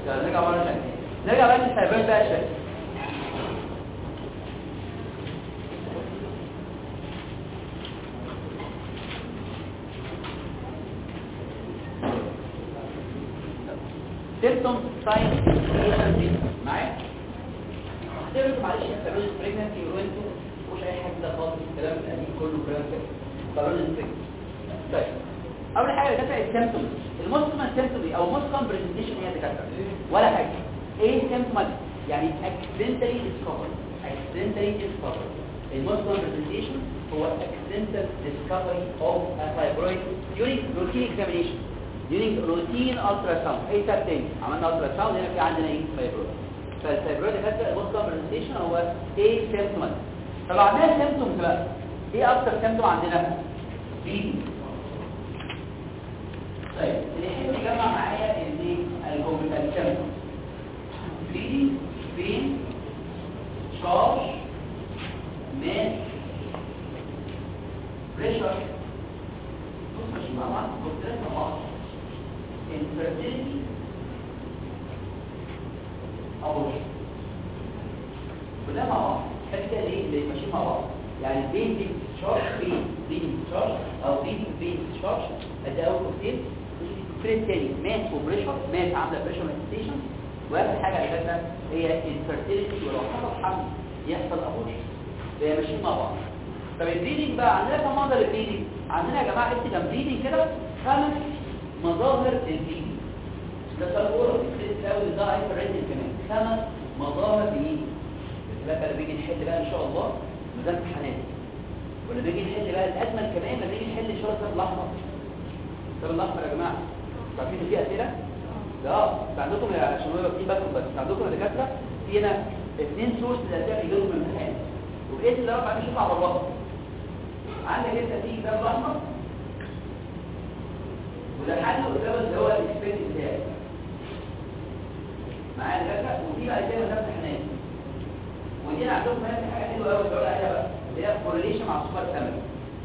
يلا نرجع مره ثانيه نرجع بقى للفايبرويد بقى شويه symptoms signs indication معايا هتقرا معلش الفايبرويد بريجنسي وانتوا مش اي حاجه ده خالص الكلام القديم كله كلام كده فايبرويد بريجنسي طيب اول حاجه دافع السيمبتومز الموست كومن سيمبتوم او موست كومن برزنتيشن هي دكاتره ولا حاجه ايه سيمبتوم يعني accidentally discovered accidentally discovered الموست كومن برزنتيشن هو accidental discovery of a fibroid during routine examination during routine ultrasound اي سبب تاني عملنا ultrasound هنا في عندنا ايه fibroid فالفايبرويد دكاتره الموست كومن برزنتيشن هو ايه سيمبتوم طب عندنا سيمبتومز بقى ايه اكتر سيمبتوم عندنا bleeding طيب اللي يحب يجمع معايا الايه الكومبيتنشن bleeding pain charge mass pressure بص ماشيين مع بعض كلنا مع بعض infertility abortion كلها مع بعض حاجه كده ليه اللي ماشيين مع بعض يعني بين بين شارج بين بين شارج او بين بين شارج ادي اول كوكتيل الكوكتيل الثاني ماس وبريشر ماس عامله بريشر مانيفستيشن واخر حاجه اللي جاتنا هي الفيرتيليتي ولو حصل حمل يحصل ابورشن فهي ماشيين مع بعض طب البليدنج بقى عندنا كم مظهر البليدنج عندنا يا جماعه اكتب جنب بليدنج كده خمس مظاهر البليدنج ده سؤال اورال بتساوي ده هايبرنتال كمان خمس مظاهر بليدنج بقى لما بيجي نحل بقى ان شاء الله ميزان امتحانات ولا بيجي نحل بقى الاجمل كمان لما بيجي نحل شغل الصف الاحمر الصف الاحمر يا جماعه عارفين في اسئله اه انت عندكم عشان هو في بالكم بس عندكم يا دكاتره في هنا اثنين سورس الاسئله بيجوا من الامتحان وباذن الله رب العالمين على الله عندك انت في كتاب الاحمر وده حل قدام اللي هو الاكسبيرت بتاعي معايا دكاتره وفي بقى زي ما ده امتحانات ودي انا عندكم هنا في حاجه حلوه قوي بقول عليها بقى اللي هي كورليشن مع السوبر ثامن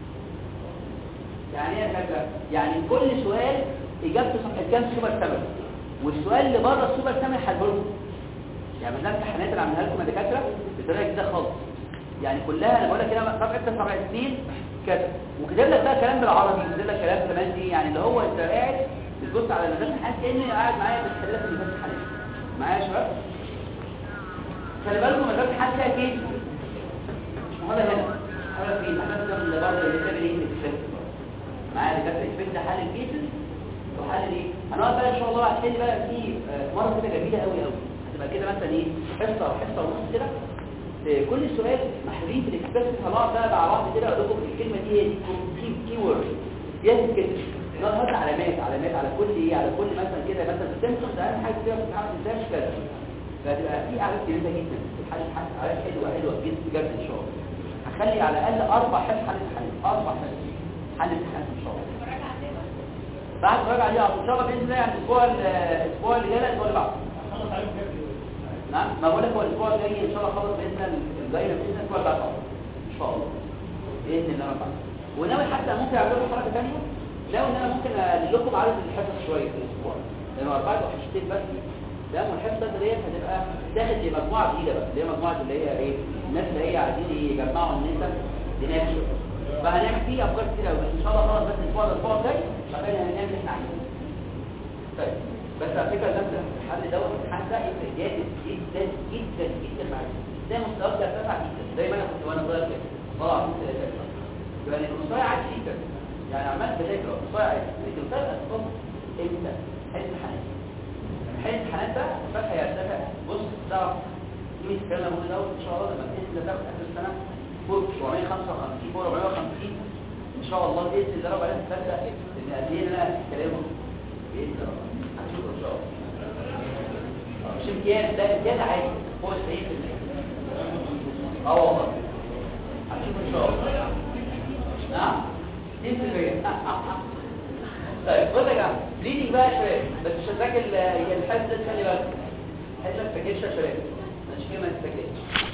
يعني ايه يا دكاتره يعني كل سؤال اجابته صح كام سوبر ثامن والسؤال اللي بره السوبر ثامن هحله لكم يعني ده الامتحانات اللي عاملها لكم يا دكاتره بطريقه كده خالص يعني كلها انا بقول لك كده صفحه 79 كده وكتب لك بقى كلام بالعربي وكتب لك كلام كمان ايه يعني اللي هو انت قاعد بتبص على المدرسه حاسس كاني قاعد معايا بتحل لك المدرسه حاليا معايا يا شباب خلي بالكم المدرسه حاسس فيها كيس مش مهمه هنا حاجه فين حاجه ده اللي بره اللي بتعمل ايه اكسبت معايا اللي كانت اكسبت حل الكيسز وحل ايه هنقعد بقى ان شاء الله هتحل بقى في مره كده جميله قوي قوي هتبقى كده مثلا ايه حصه او حصه ونص كده كل سؤال محلولين في الاكسبرت هنقعد بقى مع بعض كده اقول لكم الكلمه دي هي دي كي وورد يس كده نقعد علامات علامات على كل ايه على كل مثلا كده مثلا السيمبتومز اهم حاجه كده بتتعمل ازاي كده فتبقى في اعداد كبيره جدا الحل حل على حلوه حلوه جدا بجد ان شاء الله هخلي على الاقل اربع حل حل حل اربع حل حل امتحان ان شاء الله بعد ما عليها ان شاء الله باذن الله يعني الاسبوع الاسبوع اللي جاي الاسبوع اللي بعده نعم ما بقول لك هو الاسبوع الجاي ان شاء الله خلص باذن الله الجاي باذن الله الاسبوع اللي بعده ان شاء الله باذن الله رب العالمين وناوي حتى ممكن اعمل لكم حركه ثانيه لو ان انا ممكن اقلل لكم عدد الحصص شويه في الاسبوع لانه اربعه وحصتين بس ده والحصه ديت هتبقى داخل لمجموعه جديده بقى اللي هي مجموعه اللي هي ايه الناس اللي هي عايزين يجمعوا النسب يناقشوا فهنعمل فيه افكار كتير قوي بس ان شاء الله خلاص بس الاسبوع الاسبوع الجاي بعدين هنعمل اللي احنا عايزينه طيب بس على فكره نفس الحل دوت الامتحان ده يفرق جامد جدا جدا جدا معاك زي مستواك ده ارتفع جدا زي ما انا كنت وانا صغير كده طلع من ثلاثه يعني المستوى عادي جدا يعني عملت بذاكر المستوى عادي لكن فرق الصوت امتى حل امتحانات حل امتحانات ده الفتح هيرتفع بص تعرف قيمه الكلام اللي بقوله دوت ان شاء الله لما باذن الله تاخد اخر السنه فوق 755 فوق 450 ان شاء الله باذن الله رب العالمين تصدق ان قد ايه انا كلامه باذن الله هتشوف ان شاء الله مش امتياز ده امتياز عادي فوق 90% اه والله هتشوف ان شاء الله نعم 60% طيب بص يا جماعه بليدنج بقى شويه بس مش هتذاكر الحد ده خلي بالك الحد ما تفتكرش يا شباب مش كده ما تفتكرش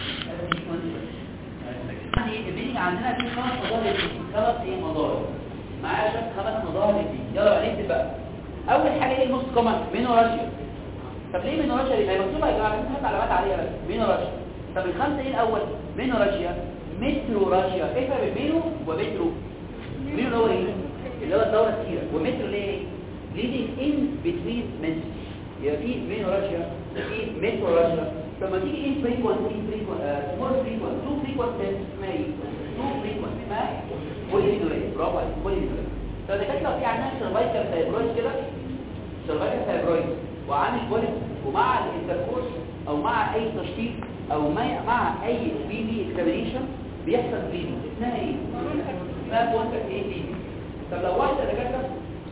عندي البليدنج عندنا في خمس مظاهر خمس ايه مظاهر معايا شويه خمس مظاهر دي يلا بقى نكتب بقى اول حاجه ايه الموست كومن مينوراشيا طب ليه مينوراشيا هي مكتوبه يا جماعه بس علامات عليها بس مينوراشيا طب الخمسه ايه الاول مينوراشيا متروراشيا ايه فرق بين مينو ومترو مينو اللي هو ايه اللي هو الدوره الكتيره ومترو ليه leading in between menses يبقى في مينوراشيا في متروراشيا لما تيجي ايه frequent frequent more frequent too frequent اسمها ايه too frequent اسمها بوليمينوريا برافو عليك بوليمينوريا فده كانت لو في عندنا سيرفايكال فايبرويد كده سيرفايكال فايبرويد وعامل بوليب ومع الانتركورس او مع اي تشطيب او مع اي بي بي اكزامينيشن بيحصل بليدنج اسمها ايه اسمها كونتاكت ايه بي طب لو واحده دكاتره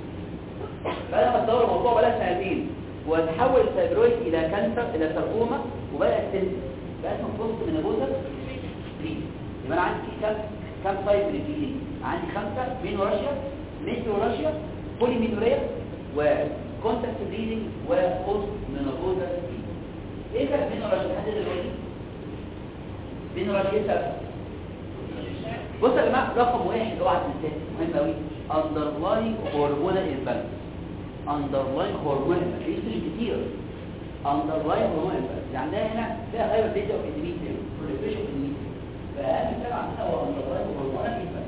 بقى لما تدور الموضوع بقى سنتين وتحول الفايبرويد الى كانسر الى ساركوما وبدات تنزل بقى اسمه بوست من ابوزر 3 يبقى انا عندي كام كام تايب من البي عندي خمسه مينوراشيا ميتروراشيا بوليمينوريا وكونتاكت بليدنج وبوست من ابوزر 3 ايه كان مينوراشيا لحد دلوقتي مينوراشيا ايه سبب بصوا يا جماعه رقم واحد اوعى تنساه مهم قوي اندرلاين هرمونال امبالانس اندرلاين هرمونال امبالانس كتير اندرلاين هرمونال امبالانس يعني ده هنا فيها هايبر بيتا اوف اندميتريوم بروليفريشن اوف اندميتريوم فاهم سبب عندنا هو اندرلاين هرمونال امبالانس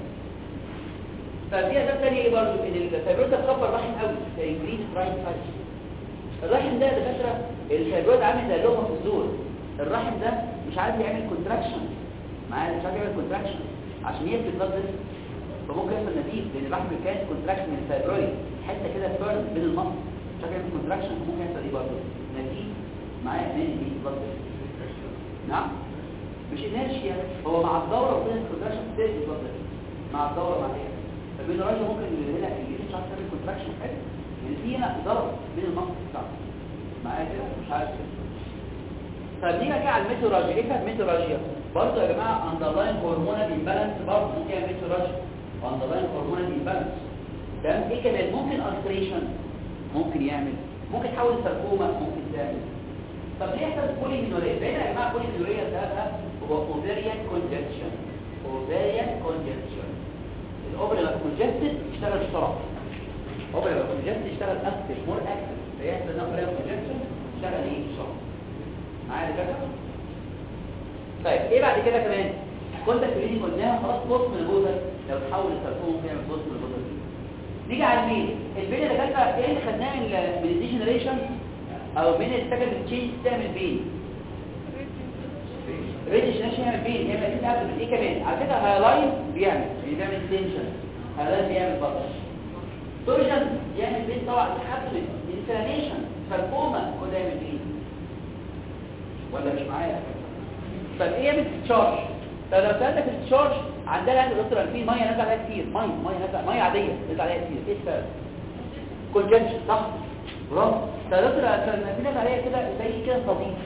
ففي اسباب ثانيه ايه برضه ان الفايبرويد تكبر الرحم قوي انجريز رايت سايد الرحم ده دكاتره الفايبرويد عامل زي لغه في الزور الرحم ده مش عارف يعمل كونتراكشن معايا مش عارف يعمل كونتراكشن عشان يفرد بلاد فيسل فممكن يحصل نتيجه لان الرحم كان كونتراكشن من الفايبرويد حته كده فيرد بين المصل مش عارف يعمل كونتراكشن فممكن يحصل ايه برضه نتيجه معايا من دي بلاد فيسل نعم مش انرشيا هو مع الدوره وبين الكونتراكشن بتزيد بلاد فيسل مع الدوره مع ايه فبين الراجل ممكن هنا اللي مش عارف تعمل كونتراكشن حلو يعني في هنا ضرب بين المصل بتاعه معايا كده مش عارف طب نيجي كده على الميتوراجيا ايه كانت الميتوراجيا برضه يا جماعه اندرلاين هرمونال امبالانس برضه ممكن يعمل ميتوراجيا اندرلاين هرمونال امبالانس تمام ايه كمان ممكن التريشن ممكن يعمل ممكن يحول ساركوما ممكن تعمل طب ليه يحصل بوليمينوريا هنا يا جماعه بوليمينوريا سببها هو اوفيريان كونجكشن اوفيريان كونجكشن الاوفري لما كونجكتد يشتغل بسرعه الاوفري لما كونجكتد يشتغل اكتف مور اكتف فيحصل ان اوفري كونجكشن يشتغل ايه بسرعه معايا كده طيب ايه بعد كده كمان كونتاكت ريدنج قلناها خلاص بوست من البوزر لو تحول الساركوما كده بوست من البوزر نيجي على الميل البين اللي كانت ايه اللي خدناه من من الديجنريشن او من السكند تشينج تعمل بين ريديشنيشن يعمل بين يعمل اكيد قبل ايه كمان على فكره هالاين بيعمل بيعمل تنشن هالاين بيعمل بطش تورجن يعمل بين طبعا تحسن انفلاميشن ساركوما كده يعمل بين ولا مش معايا طب ايه يعمل تشارج طب لو سالتك التشارج عندنا عند دكتور في ميه نازله عليها كتير ميه ميه نازله ميه عاديه نازله عليها كتير ايه السبب كونجكشن صح برافو طب دكتور في ناس عليها كده زي كده صديق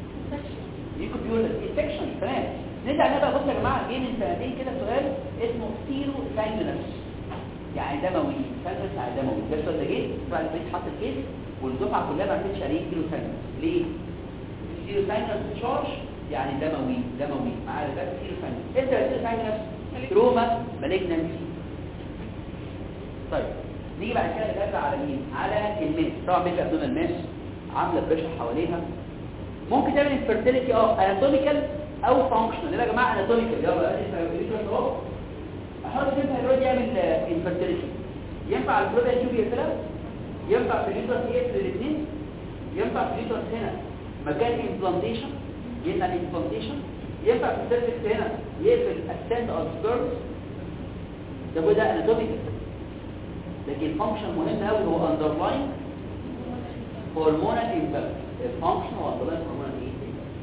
يكون بيقول لك انفكشن تمام نرجع هنا بقى بصوا يا جماعه جه من سنتين كده سؤال اسمه سيرو ساينس يعني دموي ساينس يعني دموي ده السؤال ده جه طبعا البيت حط الكيس والدفعه كلها ما عرفتش عليه سيرو ساينس ليه سيرو ساينس تشارج يعني دموي دموي معايا ده سيرو ساينس انت سيرو ساينس تروما مالجنسي طيب نيجي بعد كده نرجع على مين على الماس طبعا بيبقى بدون الماس عامله بريشر حواليها ممكن تعمل انفيرتيليتي اه اناتوميكال او فانكشنال يا جماعه اناتوميكال يلا ادي اهو احط كده الراجل يعمل انفيرتيليتي ينفع البرودا تيوب يقفلها ينفع في اليوترس يقفل الاثنين ينفع في اليوترس هنا مكان امبلانتيشن يمنع الامبلانتيشن ينفع في السيرفكس هنا يقفل السند اوف سبيرمز ده كده اناتوميكال لكن الفانكشن مهم قوي هو اندرلاين هرمونال امبالانس الفانكشن هو اندرلاين هرمونال ايه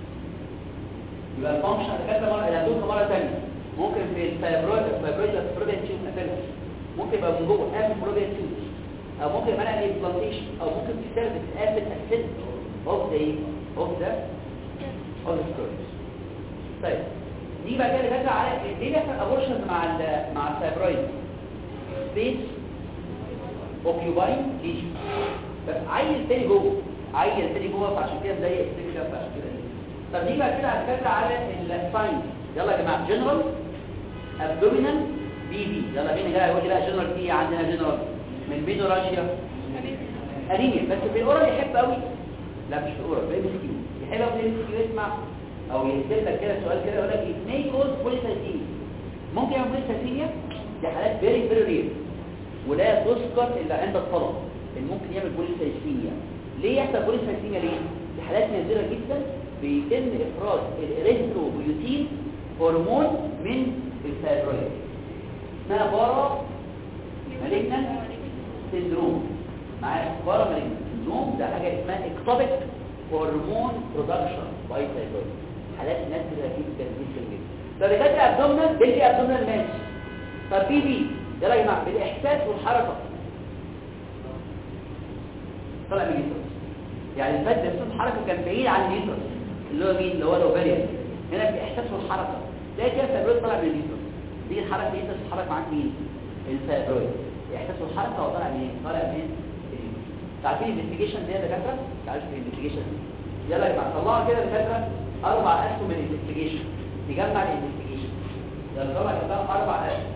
يبقى الفانكشن هتكلم مره الى مره ثانيه ممكن في الفايبرويد الفايبرويد الفايبرويد تيوب قفلها ممكن يبقى من جوه قافل الفايبرويد تيوب او ممكن منع الامبلانتيشن او ممكن في سيرفكس قافل السد اوف ذا ايه اوف ذا اوف ذا طيب دي بقى كده بقى على ليه بيحصل ابورشنز مع ال مع الفايبرويد سبيس اوكيوباين ليجن بس عيل تاني جوه عيل تاني جوه فعشان كده مضايق السكشن فعشان كده طب دي بقى كده على فكره على الساين يلا يا جماعه جنرال ابدومينال بي بي يلا مين جاي يقول لي بقى جنرال بي عندنا جنرال من بيدوراشيا انيميا بس في الاورال يحب قوي لا مش في الاورال في ام اس كيو يحب في ام اس كيو يسمع او يكتب لك كده سؤال كده يقول لك may cause polycythemia ممكن يعمل polycythemia دي حالات فيري فيري رير ولا تذكر الا عند الطلب ان ممكن يعمل بوليسايثيميا ليه يحصل بوليسايثيميا ليه دي حالات نادره جدا بيتم افراز الاريثروبيوتين هرمون من الثايرويد اسمها بارا مالجنان سندروم معايا بارا مالجنان سندروم ده حاجه اسمها اكتوبيك هرمون برودكشن باي ثايرويد حالات نادره جدا جدا جدا طب جت ابدومينال بيجي ابدومينال ماشي طب بي بي يلا يا جماعه بالاحساس والحركه طلع من اليوترس يعني الفد نفسه الحركه كان بعيد عن اليوترس اللي هو مين اللي هو الاوفريان هنا بالاحساس والحركه تلاقي كده الفيبرويد طلع من اليوترس دي الحركه دي تتحرك معاك مين الفيبرويد الاحساس والحركه هو طالع منين طالع من اليوترس عارفين الانفستيجيشن دي يا دكاتره عارف الانفستيجيشن يلا يا جماعه طلعوا كده دكاتره اربع اسهم من الانفستيجيشن نجمع الانفستيجيشن يلا طلع كده اربع اسهم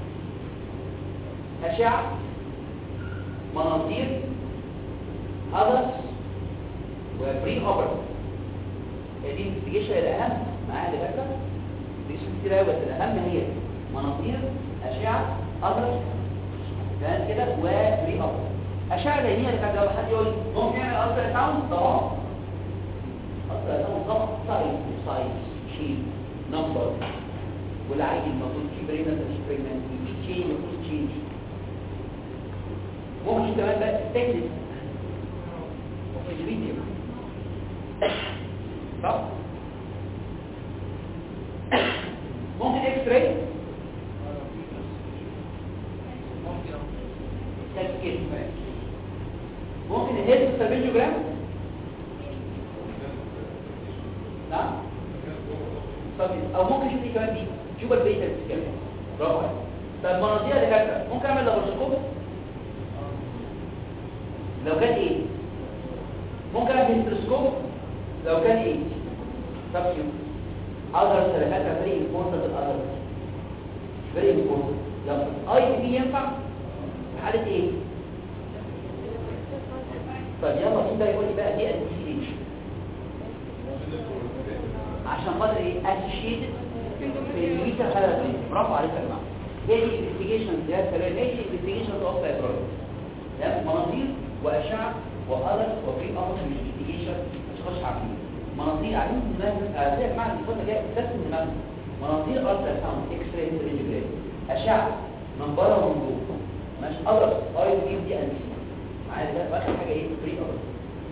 أشعة مناظير هدس وبري اوبر دي الانفستيجيشن الاهم معايا دكاتره انفستيجيشن كتير قوي بس الاهم هي مناظير اشعه هدس تمام كده وبري اوبر اشعه زي دي اللي كان لو حد يقول ممكن يعمل الترا ساوند طبعا الترا ساوند طبعا سايز سايز شيب نمبر والعيل المفروض في بريمنت مش بريمنت في تشين المفروض تشينج ممكن كمان بقى تستهدف في الفيديو صح ممكن اكس راي تسكيل ممكن الهيد سيرفيجيوجرام نعم طب او ممكن شوف ايه كمان دي شوف البيتا بتتكلم برافو عليك طب مناظير يا دكاتره ممكن اعمل لابروسكوب لو كان ايه ممكن اعمل هيستروسكوب لو كان ايه طب شوف اقدر السلكات فريق الفورسة الأدر فريق الفورسة لو اي بي ينفع في حالة ايه طب يلا في بقى يقول لي بقى دي انتيليش عشان خاطر ايه اسوشيتد في الميتا هالاتين برافو عليك يا جماعه هي دي انفستيجيشن ده كلام ايه دي انفستيجيشن اوف فايبرويد ده مناظير واشعه وهدف وفي امر من الانفستيجيشن مش خش عارفين مناظير عايزين دماغ زي يا جماعه الفتره جايه بس دماغ مناظير الترا ساوند اكس راي ريجوليت اشعه من بره ومن جوه مش ادرس اي دي دي ان معايا ده اخر حاجه ايه فري ادرس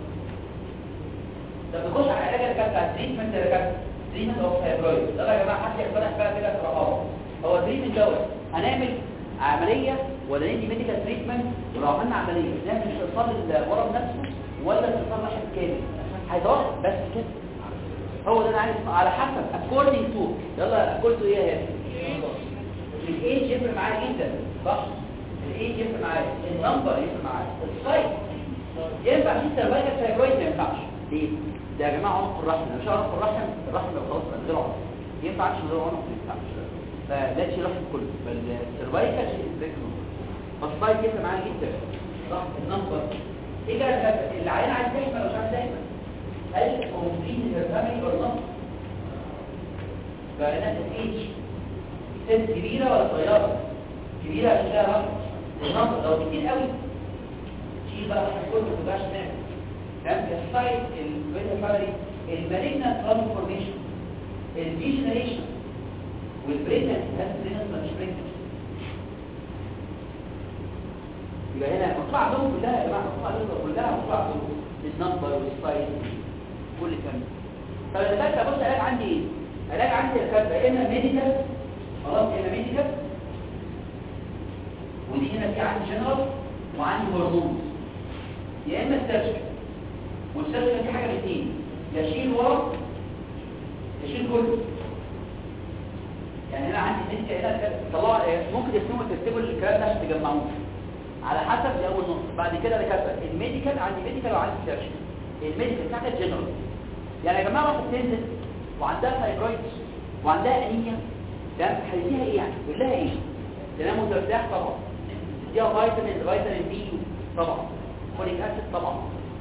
طب نخش على علاج الكبد على التريتمنت يا دكاتره تريتمنت اوف فايبرويد ده يا جماعه حد يقترح بقى كده اقتراحات هو التريتمنت دوت هنعمل عمليه ولا ندي ميديكال تريتمنت ولو عملنا عمليه نعمل استئصال الورم نفسه ولا استئصال واحد كامل هيتوقف بس كده هو ده انا عايز اسمع على حسب according to يلا according to ايه يا الايج يفرق معايا جدا صح الايج يفرق معايا النمبر يفرق معايا السايز ينفع في سيرفايكال فايبرويد ما ينفعش ليه ده يا جماعه عنق الرحم مش عنق الرحم الرحم لو خلاص انزل عنق ينفع عشان غير عنق ما ينفعش فلا تشيل الرحم كله بل السيرفايكال شيء ازاي فالسايز يفرق معايا جدا صح النمبر ايه بقى العيان عايز تحمل ولا مش عايز تحمل هل كومبليت الفاميلي ولا نص بيانات الايج سن كبيره ولا صغيره كبيره عشان فيها رقم النص لو كتير قوي شيل بقى كله ما تبقاش نعمل تمام السايت البيتا فاميلي المالجنا ترانسفورميشن الديجنريشن والبريجنس هاز بريجنس مش بريجنس يبقى هنا مطلع عندهم كلها يا جماعه مطلع عندهم كلها مطلع عندهم النمبر والسايز كل كلام طب انا بقى بص علاج عندي ايه علاج عندي الكتابه يا اما ميديكال خلاص يا اما ميديكال ودي هنا في عندي جنرال وعندي هرمون يا اما سيرجيكال والسيرجيكال دي حاجه من اثنين يا شيل ورا يا شيل كله يعني هنا عندي ميديكال هنا طلع ممكن تسمعوا تكتبوا الكلام ده عشان تجمعوه على حسب دي اول نقطه بعد كده انا كاتبه الميديكال عندي ميديكال وعندي سيرجيكال الميديكال بتاعت الجنرال يعني يا جماعه واحده بتنزل وعندها فايبرويدز وعندها انيميا تمام هيديها ايه يعني تقول لها ايه تنام وترتاح طبعا تديها فيتامين فيتامين بي طبعا فوليك اسيد طبعا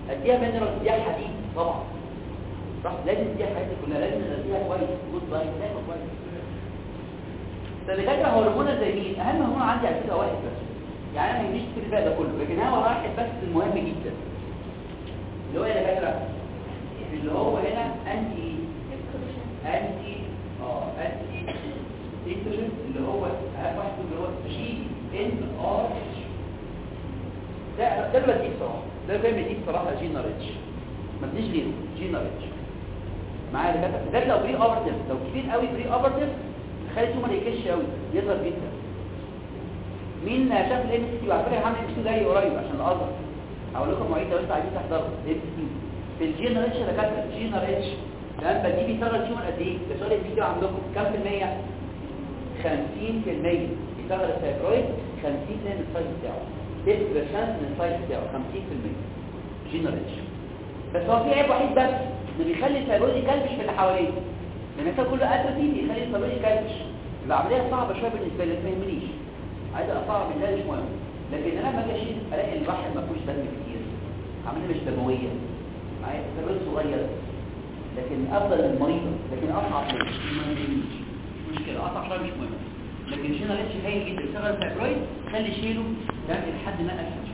اديها مينرال اديها حديد طبعا صح لازم اديها الحاجات دي كلها لازم اديها كويس جود لايف تاكل كويس فبالتالي هرمونات زي مين اهم هرمون عندي على فكره واحد بس يعني انا ما يجيش في الباقي ده كله لكن هو واحد بس المهم جدا اللي هو يا دكاتره اللي هو هنا انتي انتي اه انتي ايستروجين اللي هو اهم واحد اللي هو جي ان ار اتش ده ده بدي بصراحه ده فاهم دي بصراحه جينا ريتش ما بديش غيره جينا ريتش معايا دكاتره ده لو بري اوبرتيف لو كبير قوي بري اوبرتيف خلي تومر يكش قوي يظهر جدا مين شاف الام سي تي وعلى فكره هعمل ام سي جاي قريب عشان الازهر هقول لكم مواعيد لو انتوا عايزين تحضروا ام سي في الجين ريتش يا دكاتره جين ريتش لما دي بيشتغل تومر قد ايه ده سؤال الفيديو عندكم كام في المية 50% بيشتغل الفايبرويد 50% من السايز بتاعه 10% من السايز بتاعه 50% جين ريتش بس هو في عيب وحيد بس انه بيخلي الفايبرويد يكلبش في اللي حواليه لان ده كله اتروفي بيخلي الفايبرويد يكلبش يبقى عمليه صعبه شويه بالنسبه لي ما يهمنيش عايز اصعب من ده مش مهم لكن انا لما اجي اشيل الاقي الواحد ما فيهوش دم كتير عمليه مش دمويه معايا الفايبرويد صغير لكن افضل للمريضه لكن اصعب مش مشكله اصعب شويه مش مهم لكن شينا ليش هايل جدا يشتغل الفايبرويد خلي شيله تمام لحد ما اسهل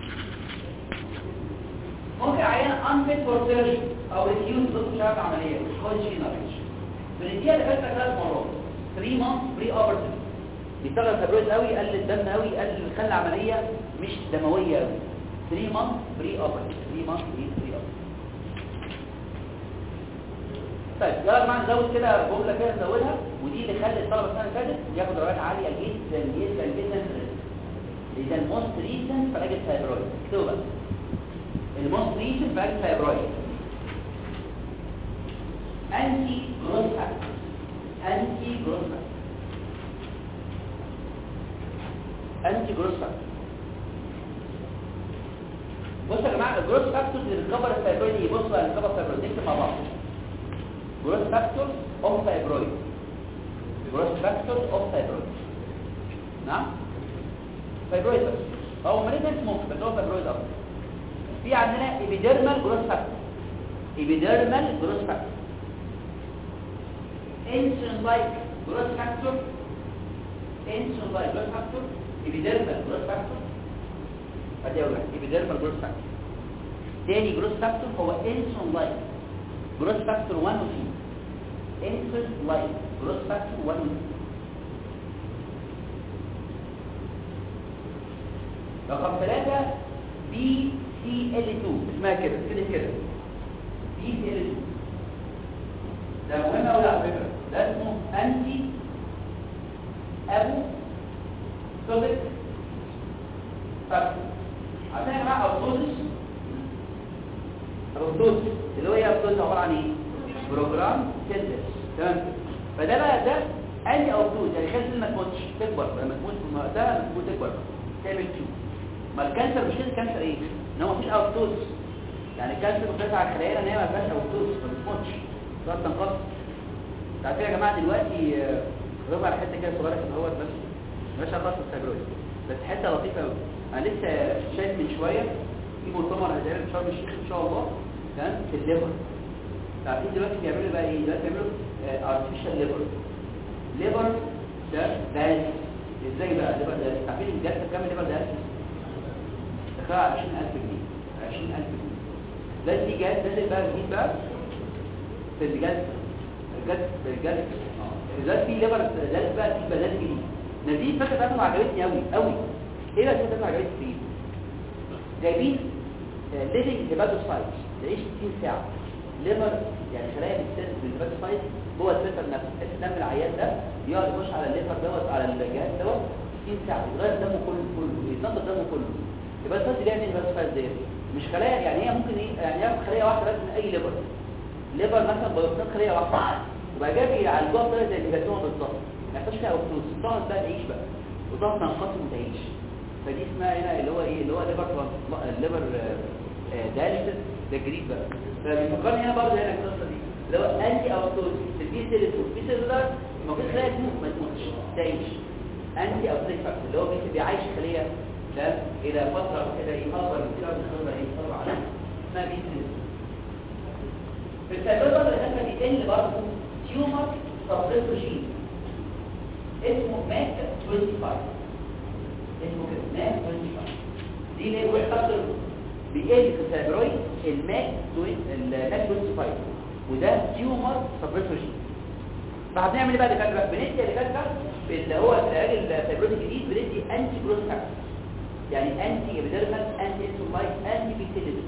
ممكن عيان unfit for surgery او reduce ضغط شعب عمليه مش خالص شينا ليش بنديها لفتره ثلاث مرات 3 months بري اوبرتيف بيشتغل الفايبرويد قوي يقلل الدم قوي يقلل يخلي العمليه مش دمويه قوي 3 months بري اوبرتيف 3 months بري بري اوبرتيف طيب يلا يا جماعه نزود كده جمله كده نزودها ودي اللي خلت الطلبه السنه اللي فاتت ياخد درجات عاليه جدا جدا جدا في ده الموست ريسنت في علاج الفايبرويد اكتبوا بقى الموست ريسنت في علاج الفايبرويد انتي جروث فاكتور انتي جروث فاكتور انتي جروث فاكتور بصوا يا جماعه الجروث فاكتور اللي بتكبر الفايبرويد ايه بصوا اللي بتكبر الفايبرويد نكتب مع بعض جروث فاكتور اوف فايبرويد جروث فاكتور اوف فايبرويد نعم فايبرويد بس هو مريض اسمه بس هو فايبرويد اكتر في عندنا ايبيديرمال جروث فاكتور ايبيديرمال جروث فاكتور انسولين لايك جروث فاكتور انسولين لايك جروث فاكتور ايبيديرمال جروث فاكتور ادي اول واحد ايبيديرمال جروث فاكتور تاني جروث فاكتور هو انسولين لايك جروث فاكتور 1 و 2 انسولين لايك جروث فاكتور 1 و 2 رقم 3 بي سي ال 2 اسمها كده كده كده بي سي ال 2 ده مهم قوي على فكره ده اسمه انتي ابو سوليك فاكتور عشان يا جماعه اوتوزس اوتوزس اللي هو ايه اوتوزس عباره عن ايه بروجرام سيلز تمام فده بقى ده انتي اوتوز يعني خلي ما تموتش تكبر لما تموت في وقتها لما تموت تكبر تعمل تيوب ما الكانسر مش كده الكانسر ايه ان هو مفيش اوتوز يعني الكانسر بتطلع على الخلايا ان هي ما فيهاش اوتوز ما بتموتش تقعد تنقص تعرفين يا جماعه دلوقتي ربع حته كده صغيره كده اهوت بس مش هخلص الفيبرويد بس حته لطيفه قوي انا لسه شايف من شويه في مؤتمر هيتعمل في شرم الشيخ ان شاء الله تمام في الليفر عارفين دلوقتي بيعملوا بقى ايه دلوقتي بيعملوا ارتفيشال ليفر ليفر ده دايلس ازاي بقى ليفر دايلس عارفين الجلسه كام ليفر دايلس تخيل 20000 جنيه 20000 جنيه ده دي جهاز نازل بقى جديد بقى في الجلسه الجلسه الجلسه اه دلوقتي في ليفر دايلس بقى في بدل جديد نزيد الفكره بتاعته عجبتني قوي قوي ايه بقى الفكره عجبتني فيه جايبين ليفنج هيباتوسايت تعيش 60 ساعه ليفر يعني خلايا بتسد بالهيباتوسايت جوه الفلتر نفسه تحس دم العيان ده يقعد يخش على الليفر دوت على الجهاز دوت 60 ساعه يغير دمه كله كله يتنضف دمه كله يبقى الفلتر دي يعني الهيباتوسايت ديت مش خلايا يعني هي ممكن ايه يعني ياخد خليه واحده بس من اي ليفر ليفر مثلا بيوصل خليه واحده وبقى جاي يعالجوها بطريقه زي الهيباتوما بالظبط ما يحتاجش فيها اوكسوس تقعد بقى تعيش بقى وتقعد تنقسم وتعيش فدي اسمها هنا اللي هو ايه اللي هو ليفر ليفر دايليسيس ده جديد بقى فبيفكرني هنا برضه هنا القصه دي اللي هو انتي اوتوز في سيلولار في سيلولار المفروض خلايا تموت ما تموتش تعيش انتي اوتوز اللي هو بيعيش خليه ده الى فتره كده ايه فتره كتير من الخبره ايه فتره على اسمها بيتريس في الفيبروزا اللي بيتم برضه تيومر سبريسوجين اسمه ماك 25 اسمه كده ماك 25 دي اللي هو خاطر بيقل في الفيبرويد الماك الماك 25 وده تيومر سبريسوجين بعد نعمل ايه بقى دكاتره بندي دكاتره اللي هو العلاج الفيبرويد الجديد بندي انتي جروث فاكتور يعني انتي ابيديرمال انتي انسولايت انتي بيتيليتو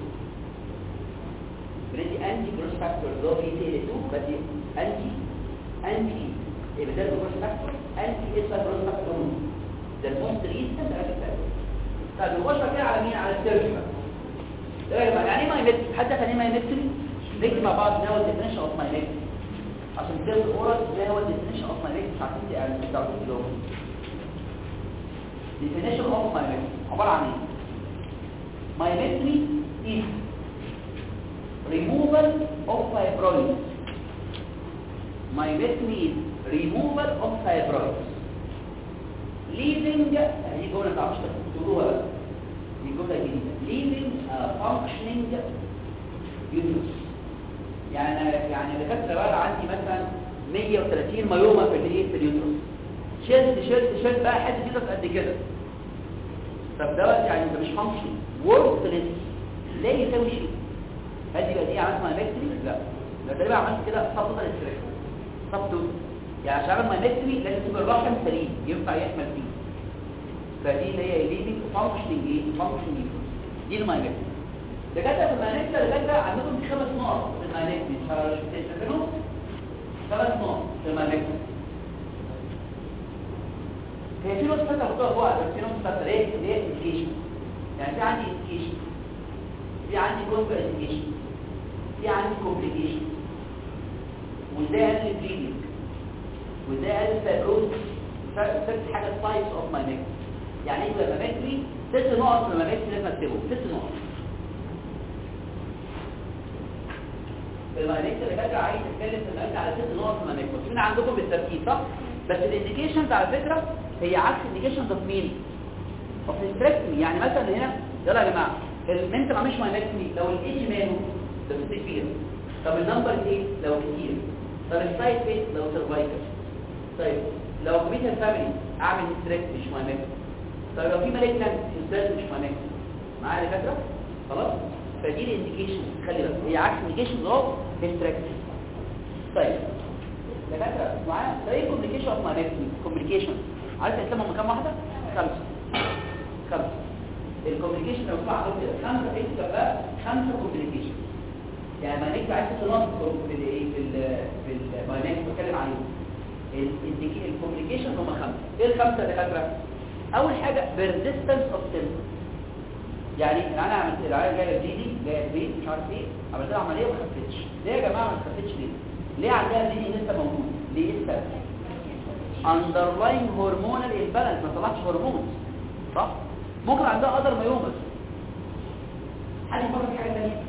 بندي انتي جروث فاكتور اللي هو بيتيليتو بدي انتي انتي ابيديرمال جروث فاكتور انتي اسفل جروث فاكتور ده الموست ريسنت علاج الفيبرويد طب نخش كده على مين على السيرجن ده يا جماعه يعني ايه مايمتري حد كان ايه مايمتري نيجي مع بعض ناخد ديفينيشن اوف مايمتري عشان كده الاورال ده هو الديفينيشن اوف مايمتري مش عارفين يعني بتاعتين اللي هو definition of myometry عبارة عن ايه myometry is removal of fibroids myometry is removal of fibroids leaving هي جملة تعرفش تقولوها بقى دي جملة جديدة leaving a functioning uterus يعني يعني دكاتره بقى عندي مثلا 130 مايوما في الايه في اليوترس شلت شلت شلت بقى حته كده قد كده طب دوت يعني انت مش فانكشن وورثلس لا يساوي شيء هل دي بقى دي عملت مايمكتري لا لو تقريبا عملت كده سبتوتال استريك سبتوت يعني عشان اعمل مايمكتري لازم تبقى الرحم سليم ينفع يحمل فيه فدي اللي هي ليدنج فانكشننج ايه فانكشننج دي المايمكتري دكاتره في المايمكتري دكاتره عندهم خمس نقط في المايمكتري مش فاكرهم خمس نقط في المايمكتري هي في نقطة فترة بتوع بعض بس في نقطة فترة ايه اللي هي education يعني في عندي education في عندي contra education في عندي complication وده قال bleeding وده قال fibrosis ست حاجة size of my neck يعني ايه المامتري ست نقط في المامتري لازم اكتبهم ست نقط المامتري اللي كده عايز اتكلم في المامتري على ست نقط في المامتري مكتوبين عندكم بالترتيب صح بس الانديكيشنز على فكره هي عكس الانديكيشنز اوف مين اوف الستريكتمي يعني مثلا هنا يلا يا جماعه المنتر مش مايمكتمي لو الايدج ماله ده كتير طب النمبر ايه لو كتير طب السايد فيت لو سيرفايكل طيب لو كمية الفاميلي اعمل ستريكت مش مايمكتمي طب لو في مالجنت ازاي مش مايمكتمي معايا يا دكاتره خلاص فدي الانديكيشن خلي بالك هي عكس الانديكيشن اوف الستريكتمي طيب دكاتره معايا ده ايه كوميونيكيشن اوف مايمكتمي كوميونيكيشن عارف اسمهم كام واحده خمسه خمسه الكوميونيكيشن لو طلع عندك كده خمسه اكتب بقى خمسه كوميونيكيشن يعني ما نكتب عايز تنظم في الايه في ال في الباينات بتكلم عليهم الكوميونيكيشن هم خمسه ايه الخمسه يا دكاتره اول حاجه بيرزيستنس اوف سيمبتوم يعني انا عملت العيال جايه بليدي جايه بليد مش عارف ايه عملت لها عمليه وما خفتش ليه يا جماعه ما خفتش ليه ليه عندها بليدي لسه موجود ليه لسه underlying hormonal imbalance ما طلعش هرمون صح ممكن عندها قدر ميومس حد يفكر في حاجه ثانيه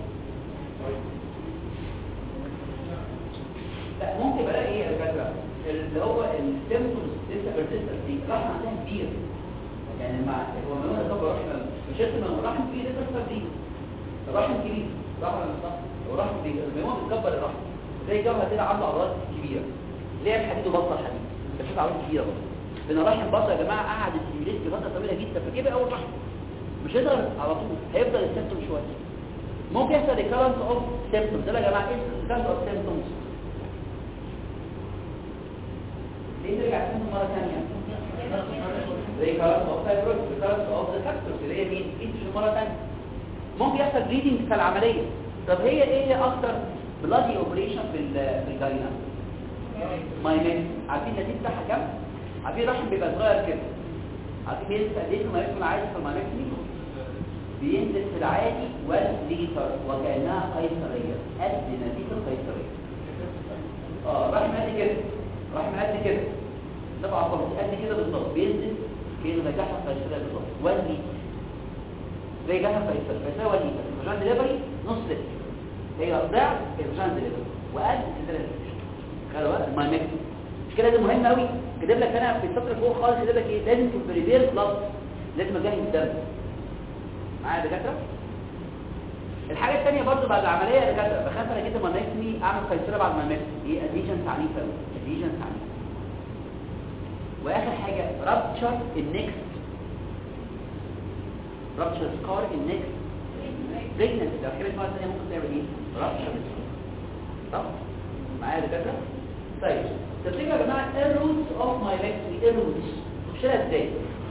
لا ممكن بقى ايه يا دكاتره اللي هو السيمبتومز لسه بيرسيستنت دي راح عندها كبير يعني مع هو ما هو طب رحنا مش اسمه الرحم فيه لسه دي الرحم كبير رحم صح الرحم كبير الميوم بتكبر الرحم زي جبهه كده عنده عضلات كبيره ليه الحديد وبطل حديد بشوف عروض كبيره برضه لان الرحم برضه يا جماعه قعد يستميليت لفتره طويله جدا فايه بقى اول رحم مش هيقدر على طول هيفضل السيمتوم شويه ممكن يحصل ريكارنس اوف سيمتومز ده يا جماعه ايه ريكارنس اوف سيمتومز ليه ترجع سيمتوم مره ثانيه ريكارنس اوف فايبرويد ريكارنس اوف ذا فاكتورز اللي هي مين ايدج مره ثانيه ممكن يحصل بليدنج في العمليه طب هي ايه هي اكتر بلادي اوبريشن في في الجاينا مايمين عارفين النتيجه بتاعها كام عارفين الرحم بيبقى صغير كده عارفين بينزل قد ايه لما يكون عايز في المايمين بينزل في العادي والليتر وكانها قيصريه قد نتيجه القيصريه اه رحم قد كده رحم قد كده طبعا قد كده بالظبط بينزل كده نجاحها قيصريه بالظبط 1 لتر زي جاها قيصريه فيساوي 1 لتر الفاجان ديليفري نص لتر هي ضعف الفاجان ديليفري وقد كده قالوا بقى المايمكتوم مش كده ده مهم قوي كاتب لك انا في السطر فوق خالص كاتب لك ايه لازم تبريفير بلس لازم اجهز الدم معايا يا دكاتره الحاجه الثانيه برضو بعد العمليه يا دكاتره بخاف انا كده مانكني اعمل قيصريه بعد ما مانكني ايه اديشنز عنيفه قوي اديشنز عنيفه واخر حاجه رابتشر النكست رابتشر سكار النكست بريجننسي لو حبيت مره ثانيه ممكن تعمل ايه رابتشر صح معايا يا دكاتره طيب تفتكروا يا جماعه الروتس اوف ماي ليكس الروتس تخشلها ازاي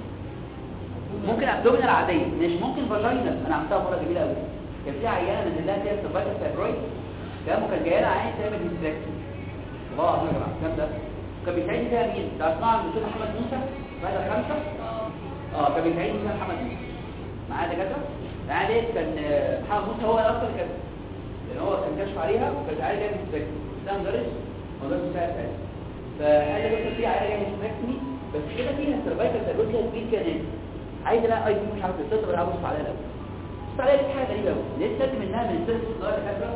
ممكن ابدومينال عاديه مش ممكن فاجينال انا عملتها مره جميله قوي كان في عيانه نزل لها فيها سيرفايكال فايبرويد كان كان جايه لها عين تعمل هيستريكتومي والله العظيم يا جماعه الكلام ده كان بيساعدني فيها مين؟ ده اسمع الدكتور محمد موسى بعد الخمسه اه كان بيساعدني فيها محمد موسى معايا دكاتره العيانه ديت كان آه، محمد موسى هو اصلا كان لان هو كان كشف عليها وكانت عيانه جايه هيستريكتومي ده مدرس مدرس مساعد ساعتها فقال لي دكتور في عيانه جايه هيستريكتومي بس كده فيها سيرفايكال فايبرويد فيها كبير كمان عايز الاقي اي بي مش عارف الصدر ولا ابص عليها الاول بص عليها دي حاجه غريبه قوي ليه تسد منها من السيرفس الصغيره دكاتره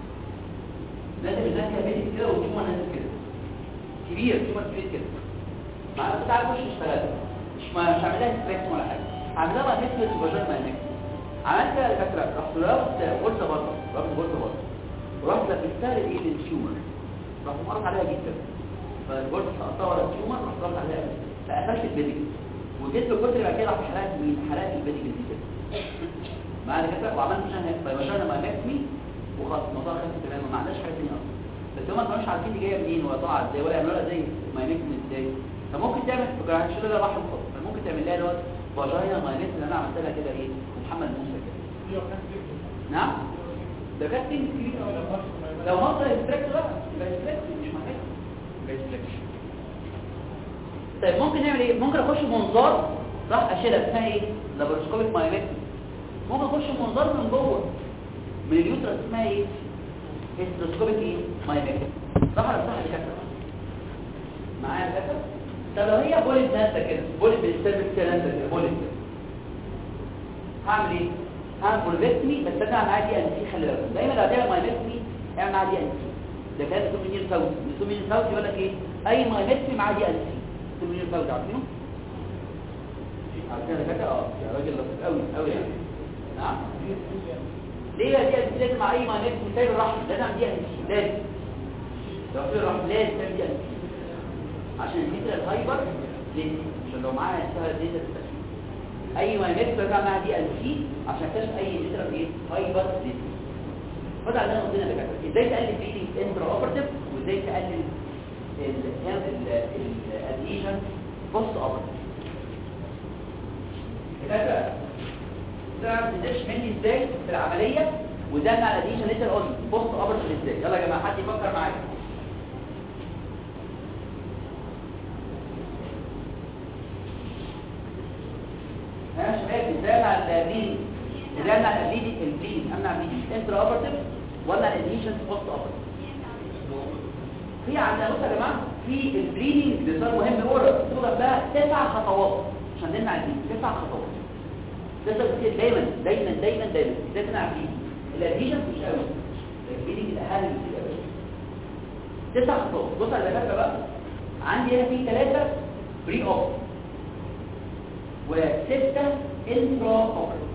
لازم منها كده بيت كده وتشوفها نازل كده كبير تشوفها كبير كده مع بس تعالى خش اشتغل مش ما مش هعمل لها ستريس ولا حاجه عاملها بقى نسبه سوبرجين ما هناك عملت كده يا دكاتره رحت رحت غرزه بره رحت غرزه بره ورحت لبستها الايه للتيومر رحت مرض عليها جدا فالغرزه سقطتها ورا التيومر رحت ضغط عليها فقفلت البيدنج وجيت له كتر بعد كده راح حرقت مين حرقت البيدنج دي كده معانا كده وعملت شهر فيبقى ما ماكسمي وخلاص الموضوع خلص تماما ما عندناش حاجه ثانيه اصلا بس هم ما كانوش عارفين دي جايه منين ولا طالعه ازاي ولا يعملوها زي ما ماكسمي ازاي فممكن تعمل فكره شغل ده رحم خالص فممكن تعمل لها دوت فاجينا مايونيز اللي انا عملت لها كده ايه محمد موسى كده نعم ده كاتنج كبير لو مصر استريكت بقى يبقى استريكت مش محتاج يبقى استريكت طيب ممكن نعمل ايه ممكن اخش بمنظار صح اشيلها اسمها ايه لابروسكوبيك مايومتري ممكن اخش بمنظار من جوه من اليوترس اسمها ايه هيستروسكوبيك ايه مايومتري صح ولا صح كده معايا كده طب لو هي بوليد نازله كده بوليد بالسيرفكس كده نازله كده بوليد كده هعمل ايه هعمل بوليفكتمي بس انا معايا دي ان سي خلي بالك دايما لو هتعمل مايومتري اعمل معاها دي ان سي ده كان دكتور منير فوزي دكتور منير فوزي يقول لك ايه اي مايومتري معاه دي ان سي دكتور منير فوزي عارفينه عارفين كده اه يا راجل لطيف قوي قوي يعني نعم ليه دي ان سي لازم مع اي مايومتري سايب الرحم لازم دي ان سي لازم لو في الرحم لازم تعمل دي ان سي عشان الميتر الهايبر ليه عشان لو معاها اشتغل دي تستشفى اي مايومتري بقى معاها دي ان سي عشان تكتشف اي ميتر ايه هايبر ليه خد عندنا قلنا دكاتره ازاي تقلل بيلينج انترا اوبرتيف وازاي تقلل الاديشن بوست اوبرتيف دكاتره تعرف تدش مني ازاي في العمليه وده على الاديشن لسه قلنا بوست اوبرتيف ازاي يلا يا جماعه حد يفكر معايا ها يا شباب ازاي مع البليدنج ازاي مع البليدنج البليدنج امنع البليدنج انترا اوبرتيف ولا الاديشن بوست اوبرتيف في عندنا بصوا يا جماعه في البليدنج ده صار مهم قوي تقدر بقى تسع خطوات عشان نمنع البليدنج تسع خطوات ده صار كتير دايما دايما دايما دايما ازاي تمنع البليدنج الاديشن مش قوي البليدنج الاهم بكتير قوي تسع خطوات بص على الدكاتره بقى عندي هنا في ثلاثه بري اوب وستة انترا اوبريتيف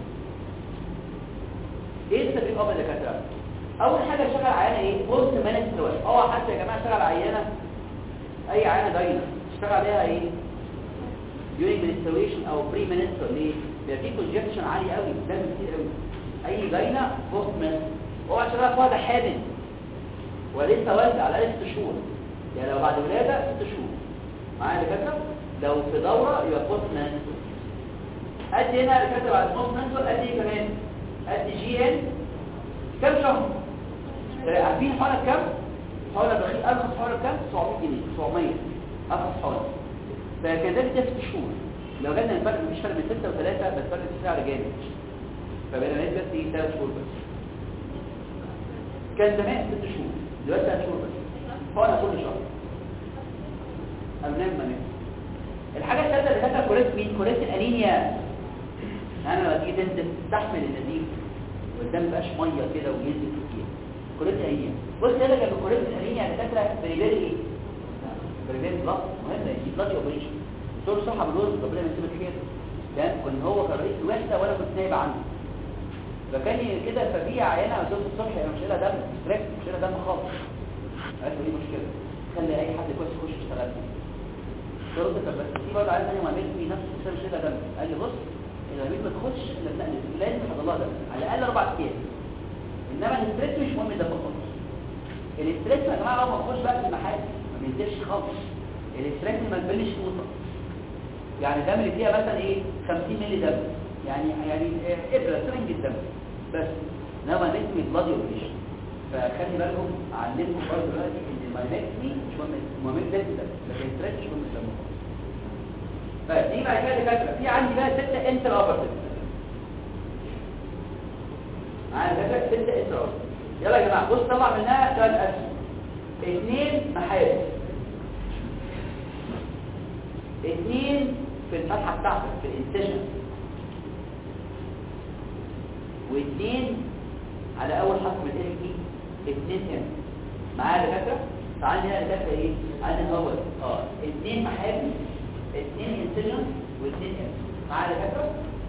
ايه السبب اوبر يا دكاتره اول حاجه شغل عيانه ايه بوست مانسترول اوعى حتى يا جماعه شغل عيانه اي عيانه داينه اشتغل عليها ايه during menstruation او بري menstrual ليه بيبقى في كونجكشن عالي قوي دم كتير قوي اي داينه بوست menstrual اوعى تشغلها في واحده حامل ولسه والده على الاقل ست شهور يعني لو بعد ولاده ست شهور معايا يا دكاتره لو في دوره يبقى بوست menstrual قد هنا دكاتره بعد بوست menstrual قد ايه كمان قد جي ان كم شهر عارفين حوالي كم حوالي بخيل ارخص حوالي كم 900 جنيه 900 ارخص حوالي فكذلك ده ست شهور لو جبنا الفرق مفيش فرق بين 6 و3 بس فرق في السعر جامد فبقينا نقول بس ايه 3 شهور بس كان زمان 6 شهور دلوقتي 3 شهور بس حوالي كل شهر أبناء المنام الحاجة الثالثة اللي كانت كوريت مين؟ كوريت الأنيميا انا لما تيجي تنزل تحمل النزيف والدم مبقاش ميه كده وينزل كتير كوريت الانيميا بص هنا كان كوريت الانيميا دكاتره بريبير ايه بريبير بلاد مهم دي بلاد اوبريشن دكتور صحه بالوز ربنا يسلمك خير لان كان هو كان رئيس الوحده وانا كنت نايب عنه فكان كده ففي عيانه على الصبح انا مش لها دم ركز مش لها دم خالص قالت لي مشكله خلي اي حد كويس يخش يشتغل قلت طب بس في برضه عايز انا وعملت في نفس الشيء مش لها دم قال لي بص العميل ما تخش الا بنقل لازم يحط لها دم على الاقل اربع ايام انما الاستريس مش مهم ده خالص الاستريس يا جماعه اول ما تخش بقى في المحل ما بينزلش خالص الاستريس ما تبلش فوطه يعني الدم اللي فيها مثلا ايه 50 مللي دم يعني يعني ابره سرنج الدم بس انما نسمي بلادي اوبريشن فخلي بالكم علمكم برضه دلوقتي ان الماينكتمي مش مهم مهم ده ده لكن الستريتش مش مهم الدم طيب دي بعد كده دكاتره في عندي بقى سته انتر اوبرتيف معايا دكاتره سته انتر اوبرتيف يلا يا جماعه بص طبعا منها ثلاث اسهم اثنين محارب اثنين في الفتحه بتاعتك في الانسجن واثنين على اول حرف من الاف دي اثنين هنا معايا دكاتره تعالى هنا دكاتره ايه عندنا الاول اه اثنين محابس اثنين انسجن واثنين هنا معايا دكاتره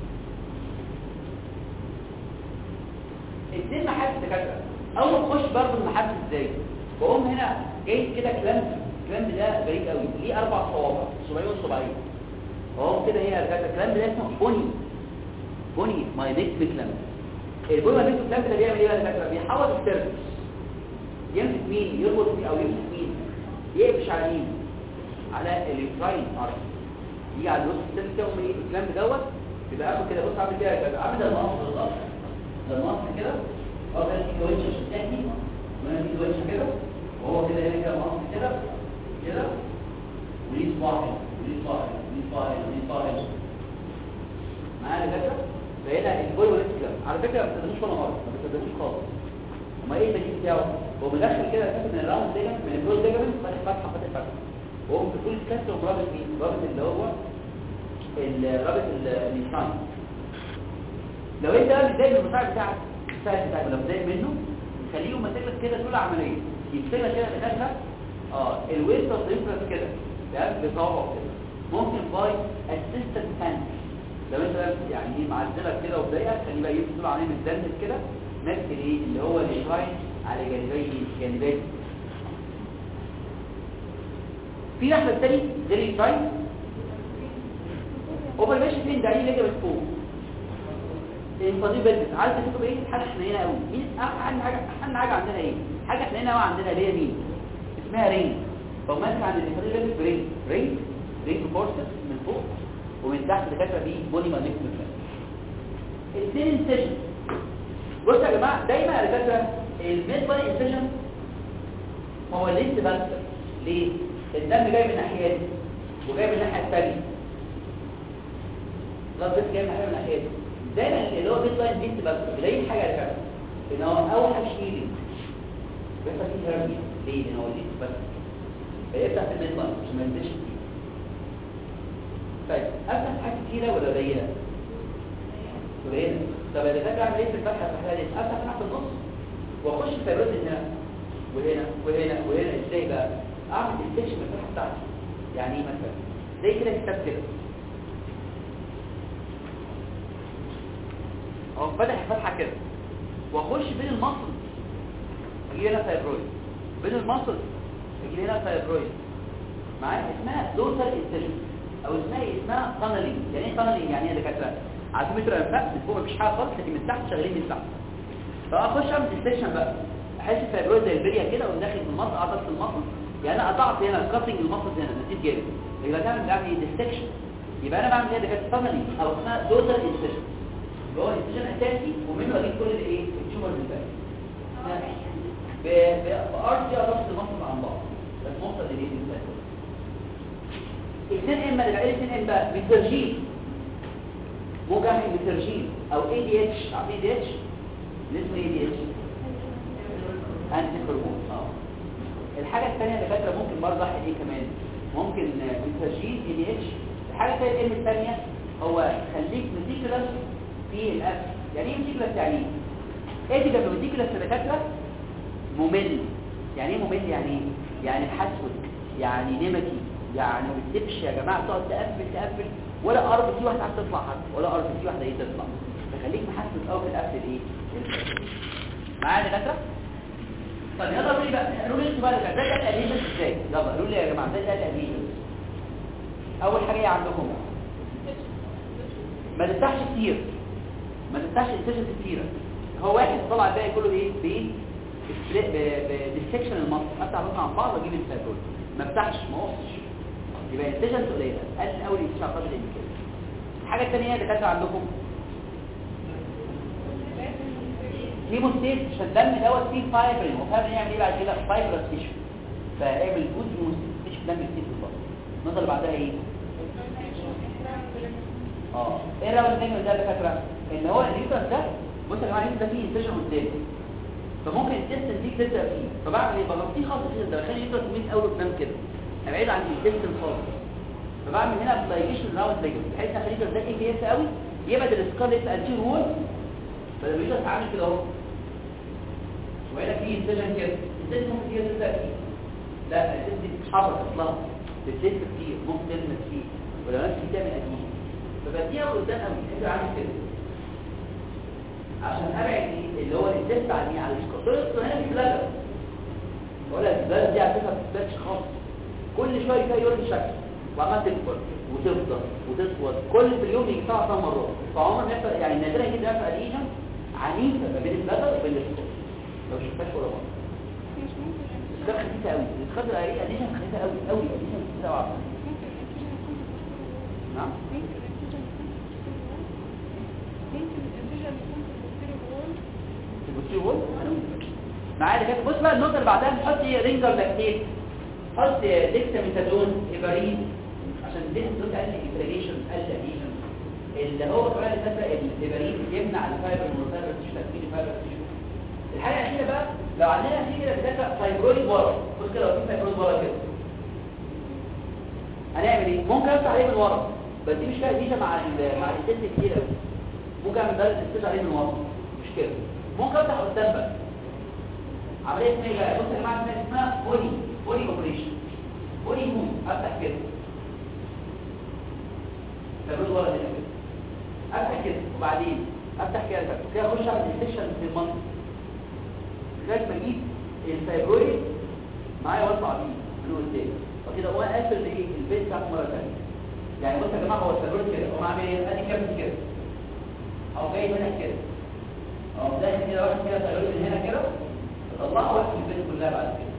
اثنين محابس دكاتره اول ما تخش برضه المحابس ازاي بقوم هنا جاي كده كلامب الكلامب ده غريب قوي ليه اربع صوابع صباعين وصباعين اهو كده هنا دكاتره الكلامب ده اسمه بوني بوني ماينكس كلامب البويما بيتو الكلام ده بيعمل ايه بقى دكاتره بيحول السيرفس يمسك مين يربط مين او يمسك مين يقفش على مين على اليوتراين ارض يجي على النص السيرفس ده ايه الكلام دوت يبقى اخد كده بص عامل كده كده عامل ده المقص بالظبط ده المقص كده اه ده الكويتش الثاني وانا في كويتش كده وهو كده هنا كده مقص كده كده وليه صباع هنا وليه صباع هنا وليه صباع هنا وليه صباع هنا معايا دكاتره فهنا البول والاسكلام على فكرة ما بتصدقوش ولا مرة ما بتصدقوش خالص وما ايه التجيب بتاعه هو مدخل كده اساس من الراوند ديجمنت من البول ديجمنت فاتح فتحة فاتح فتحة وهو في كل كسر ورابط مين الرابط اللي هو الرابط الانسان لو انت بقى متضايق من المساعد بتاعك المساعد بتاعك لو متضايق منه خليه يمسك لك كده طول عمليه يمسك لك كده دخلها اه الويست اوف كده تمام بصوابعه كده ممكن باي اسيستنت هاند لو انت يعني ايه معزلك كده وضايقك خليه بقى يفصل عليه متدلل كده ماسك ايه اللي هو الشراين على جانبي جانبي في لحظه تاني غير الشراين اوفر ماشي فين ده ايه ليجمنت فوق الفضيل بيزنس عايز تكتب ايه حاجه حنينه قوي مين اهم حاجه اهم حاجه عندنا ايه حاجه حنينه قوي عندنا اللي هي مين اسمها رينج فهو ماسك عند الفضيل بيزنس رينج رينج رينج فورسز من فوق ومن تحت دكاتره بيه بودي مانيك الاثنين انسجن بصوا يا جماعه دايما يا دكاتره الميد بادي انسجن هو الليست بس ليه الدم جاي من ناحيتين وجاي من الناحيه الثانيه البلد جاي من ناحيه من ناحيتين دايما اللي هو ميد بادي ليست بس بلاقي حاجه يا دكاتره ان هو اول حاجه شيلي بيحصل فيه هرمي ليه لان هو ليست بس فهي بتاعت الميد بادي عشان ما ينزلش طيب افتح حاجه كتيره ولا قليله قليله طب اذا كنت اعمل ايه في الفتحه في الحاله دي افتح فتحه في النص واخش في فيبروز هنا وهنا وهنا وهنا ازاي بقى اعمل ديستكشن في الفتحه بتاعتي يعني ايه مثلا زي كده كتاب كده اهو فتح الفتحه كده واخش بين المصل اجي هنا فايبرويد بين المصل اجي هنا فايبرويد معايا اسمها دوسر انسجن او اسمها ايه اسمها فانلينج يعني ايه فانلينج يعني ايه دكاتره على متر انفاق من فوق مفيش حاجه خالص لكن من تحت شغالين من تحت فاخش اعمل ديستكشن بقى احس الفايبرويد زي البليه كده وداخل في المصل قطعت في المصل يعني انا قطعت هنا كاتنج المصل هنا نسيت جامد يبقى ده بعمل ديستكشن يبقى انا بعمل ايه دكاتره فانلينج او اسمها دوزر انسجن اللي هو انسجن اساسي ومنه اجيب كل الايه التيومر اللي باقي بارض فيها ضغط المصل عن بعض بس موصل للايه اثنين اما اللي اثنين ام بقى ميترجين موجه ميترجين او اي دي اتش عارفين دي اتش اسمه اي دي اتش انتي هرمون اه الحاجه الثانيه اللي فاكره ممكن برضه احد ايه كمان ممكن ميترجين اي دي اتش الحاجه الثانيه الام الثانيه هو خليك ميتيكولاس في الاكل يعني ايه ميتيكولاس يعني ايه ايه لما ميتيكولاس الدكاتره ممل يعني ايه ممل يعني ايه يعني تحسد يعني نمكي يعني ما بتسيبش يا جماعه تقعد تقفل تقفل ولا ارض في واحده عايزه تطلع حد ولا ارض في واحده ايه تطلع فخليك محسس قوي في القفل ايه معايا يا دكاتره طب يلا قولوا لي بقى قولوا لي انتوا بقى ده ده الاديشن ازاي يلا قولوا لي يا جماعه ده ده الاديشن اول حاجه ايه عندكم ما تفتحش كتير ما تفتحش انتجنت كتيره هو واحد طلع الباقي كله بايه بايه بديسكشن المنطق افتح بقى عن بعض واجيب الفاكول ما افتحش ما اقصش يبقى انتجنت قليله قل اول انتشار قدر الامكان الحاجه الثانيه اللي كانت عندكم هيموستيت عشان الدم دوت فيه فايبرين وفاهم يعمل ايه بعد كده فايبرس تيشو فاعمل جود هيموستيت مش دم كتير في البطن النقطه اللي بعدها ايه اه ايه الرابط الثاني ده اللي فاكره ان هو النيوترس ده بص يا جماعه النيوترس ده فيه انتشر قدام فممكن التستن دي تبدا فيه فبعمل ايه بغطيه خالص كده ده بخلي النيوترس من اول قدام كده ابعد عن التستن خالص فبعمل هنا بلايجيشن راوند ليجمنت بحيث ان النيوترس ده ايه كيس قوي يبعد السكارلت انتير وول فلما النيوترس عامل كده اهو وهنا في انتشن كده التستن ممكن تيجي تبدا فيه لا التستن بتتحرك اصلا بتلف كتير ممكن تلمس فيه ولو نفسي تعمل ادمين فبديها قدام قوي انت عامل كده عشان ابعد ايه اللي هو التست على مين على السكوتر هنا في بلادر ولا البلادر دي على فكره ما بتثبتش خالص كل شويه كده يوري شكل وعمال تكبر وتفضل وتطول كل في اليوم يجي سبع ثمان مرات فعمر ما يحصل يعني نادرا جدا يحصل اديشن عنيفه ما بين البلادر وبين السكوتر لو شفتهاش ولا مره ده خفيفه قوي الخضر ايه اديشن خفيفه قوي قوي اديشن خفيفه قوي نعم البوستيريور وول معايا ده كده بص بقى النقطه اللي بعدها نحط رينجر لاكتيت حط ديكساميثادون ايفارين عشان دي دول قال انفليشن قال اديشن اللي هو كمان اللي فاكره الايفارين يمنع الفايبر والفايبر تيشو تكوين الفايبر تيشو الحاجه الاخيره بقى لو عندنا في كده بتاعت فايبرويد ورا بص كده لو في فايبرويد ورا كده هنعمل ايه ممكن افتح عليه من ورا بس دي مش فيها اديشن مع ال مع الست كتير قوي ممكن اعمل درجه استيش عليه من ورا مش كده ممكن افتح قدام بقى عمليه اسمها ايه بقى بص يا جماعه اسمها اسمها بولي بولي اوبريشن بولي موف افتح كده فبرد ورا هنا كده افتح كده وبعدين افتح كده بقى كده اخش على الانفكشن في المنطقه لغايه ما اجيب الفايبرويد معايا واطلع بيه من قدام وكده هو قافل الايه البيت بتاعته مره ثانيه يعني بص يا جماعه هو الفايبرويد كده هو عامل ايه ادي كابس كده او جاي هنا كده او داخل كده واحد كده فايبرويد من هنا كده طلعه واحد في البيت كلها بعد كده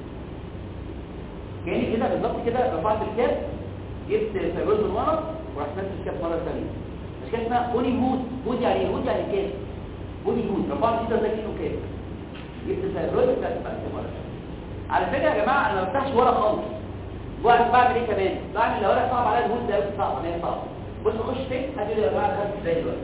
كاني كده بالظبط كده رفعت الكاب جبت فايبرويد من ورا ورحت نفس الكاب مره ثانيه مش كده اسمها بوني هود هود يعني هود يعني كاب بوني هود رفعت كده زي كده كاب جبت الفايبرويد بتاعت بعد كده مره ثانيه على فكره يا جماعه انا ما بفتحش ورا خالص بعمل بعمل ايه كمان بعمل لو انا صعب عليا الهود ده صعب عليا صعب بص اخش فين حد يقول لي يا جماعه خدت ازاي دلوقتي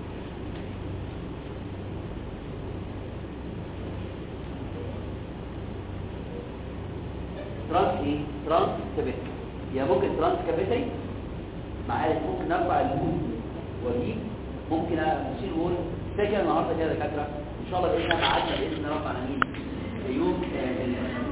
ترانس ايه ترانس كابيتري يا ممكن ترانس كابيتري معايا ممكن ارفع الهود واجيب ممكن اشيل وول فاكر النهارده كده يا دكاتره ان شاء الله باذن الله قعدنا باذن الله رفعنا مين يوم